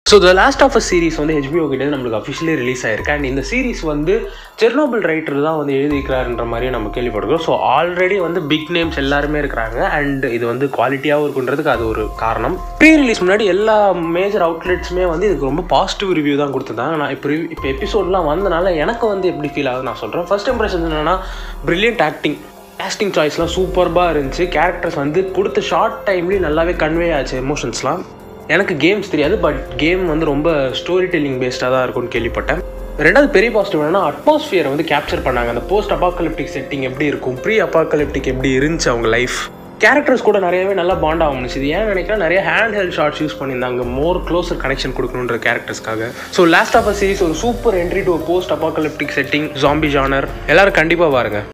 so the last of a series வந்து HBO கிட்ட நம்மளுக்கு அஃபிஷியலி ரிலீஸ் ஆயிருக்கு அண்ட் இந்த சீரிஸ் வந்து செர்னோபிள் ரைட்டர் தான் வந்து எழுதிக்கிறாருன்ற மாதிரி நம்ம கேள்விப்படுறோம் ஸோ ஆல்ரெடி வந்து பிக் நேம்ஸ் எல்லாருமே இருக்கிறாங்க அண்ட் இது வந்து குவாலிட்டியாகவும் இருக்குன்றதுக்கு அது ஒரு காரணம் ப்ரீ ரிலீஸ் முன்னாடி எல்லா மேஜர் அவுட்லெட்ஸுமே வந்து இதுக்கு ரொம்ப பாசிட்டிவ் ரிவ்யூ தான் கொடுத்துருந்தாங்க நான் இப்போ இப்போ எபிசோட்லாம் வந்தனால எனக்கு வந்து எப்படி ஃபீல் ஆகுது நான் சொல்கிறேன் ஃபர்ஸ்ட் இம்ப்ரெஷன் என்னன்னா பிரில்லியன்ட் ஆக்டிங் கேஸ்டிங் சாய்ஸ்லாம் சூப்பர்பாக இருந்துச்சு கேரக்டர்ஸ் வந்து கொடுத்த ஷார்ட் டைம்லேயும் நல்லாவே கன்வே ஆச்சு எமோஷன்ஸ்லாம் எனக்கு கேம்ஸ் தெரியாது பட் கேம் வந்து ரொம்ப ஸ்டோரி டெல்லிங் பேஸ்டாக தான் இருக்கும்னு கேள்விப்பட்டேன் ரெண்டாவது பெரிய பாசிட்டிவ் என்னன்னா அட்மாஸ்ஃபியரை வந்து கேப்சர் பண்ணாங்க அந்த போஸ்ட் அப்பாக்கலிப்டிக் செட்டிங் எப்படி இருக்கும் ப்ரீ அப்பாக்கலிப்டிக் எப்படி இருந்துச்சு அவங்க லைஃப் கேரக்டர்ஸ் கூட நிறையவே நல்லா பாண்ட் ஆகும் இது ஏன் நினைக்கிறேன் நிறைய ஹேண்ட் ஹெல்ட் ஷார்ட்ஸ் யூஸ் பண்ணியிருந்தாங்க மோர் க்ளோசர் கனெக்ஷன் கொடுக்கணுன்ற கேரக்டர்ஸ்க்காக so last of a series ஒரு super entry to post apocalyptic setting zombie genre எல்லாரும் கண்டிப்பாக பாருங்க